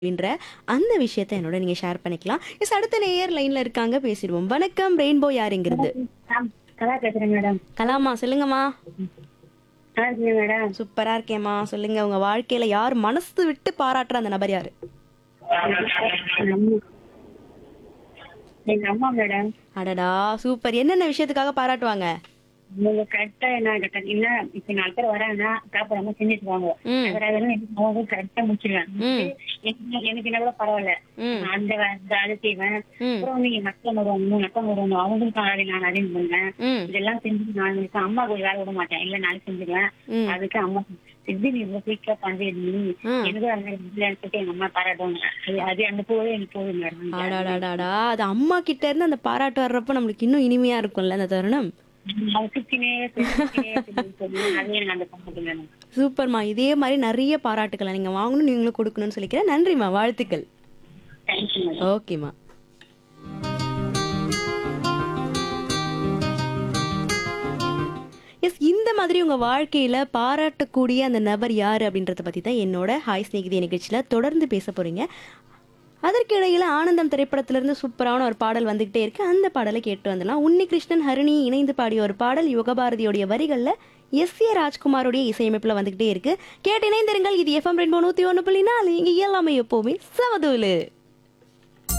அப்படின்ற அந்த விஷயத்த என்னோட நீங்க ஷேர் பண்ணிக்கலாம் எஸ் அடுத்த நேயர் லைன்ல இருக்காங்க பேசிடுவோம் வணக்கம் ரெயின்போ யாருங்கிறது மேம், கலா பேசுறேன் மேடம் கலாமா சொல்லுங்கம்மா நல்லா இருக்கீங்க மேடம் சூப்பரா இருக்கேம்மா சொல்லுங்க உங்க வாழ்க்கையில யார் மனசு விட்டு பாராட்டுற அந்த நபர் யாரு எங்க அம்மா. எங்க அம்மா மேடம் அடடா சூப்பர் என்னென்ன விஷயத்துக்காக பாராட்டுவாங்க அவங்க கரெக்டா என்ன கிட்ட இல்ல இப்ப நாலு பேர் வராங்கன்னா சாப்பிடாம செஞ்சுட்டுவாங்க ம். அவங்க கரெக்டா முடிச்சிருவேன் ம். எனக்கு எனக்கு என்ன கூட பரவாயில்ல ம். நான் அந்த வே- இந்த அது செய்வேன் ம். அப்புறம் வந்து எங்க அக்கா வருவாங்க மூணு அக்கா வருவாங்க அவங்களுக்கும் ஆடி நான் அரேஞ்ச் பண்ணுவேன் ம் இதெல்லாம் செஞ்சு நான் எனக்கு அம்மா ஒரு வேலை விட மாட்டேன் இல்ல நாளைக்கு செஞ்சுருவேன் ம். அதுக்கு அம்மா எப்படி நீ இவ்வளவு குயிக்கா பண்றது நீ ம். எனக்கு அந்த இல்லைன்னு சொல்லிட்டு எங்க அம்மா பாராட்டுவாங்க அது- அது அந்த பூவே எனக்கு போதும் மேடம் அடாடாடாடா அது அம்மா கிட்ட இருந்து அந்த பாராட்டு வர்றப்ப நம்மளுக்கு இன்னும் இனிமையா இருக்கும்ல அந்த தருணம் அவ சுத்தினே சுத்தினே சொல்லி அது எனக்கு அந்த பண்றது மேடம் சூப்பர்மா இதே மாதிரி நிறைய பாராட்டுக்களை நீங்க வாங்கணும் நீங்களும் கொடுக்கணும்னு சொல்லிக்கிறேன் நன்றிம்மா வாழ்த்துக்கள் தேங்க்யூ மேடம் ஓகேம்மா எஸ் இந்த மாதிரி உங்க வாழ்க்கையில பாராட்டக்கூடிய அந்த நபர் யாரு அப்படின்றத பத்தி தான் என்னோட ஹாய் ஸ்நேகிதி நிகழ்ச்சியில தொடர்ந்து பேச போறீங்க அதற்கு இடையில ஆனந்தம் திரைப்படத்திலிருந்து சூப்பரான ஒரு பாடல் வந்துகிட்டே இருக்கு அந்த பாடலை கேட்டு வந்துடலாம் உன்னி கிருஷ்ணன் ஹரிணி இணைந்து பாடிய ஒரு பாடல் யுகபாரதியோடைய வரிகள்ல எஸ் ஏ ராஜ்குமாரோடைய இசையமைப்புல வந்துகிட்டே இருக்கு கேட்டு இணைந்திருங்கள் இது எஃப்எம் ரெண்டு நூத்தி ஒன்று புள்ளி நாலு இங்க எல்லாமே எப்பவுமே சமதூலு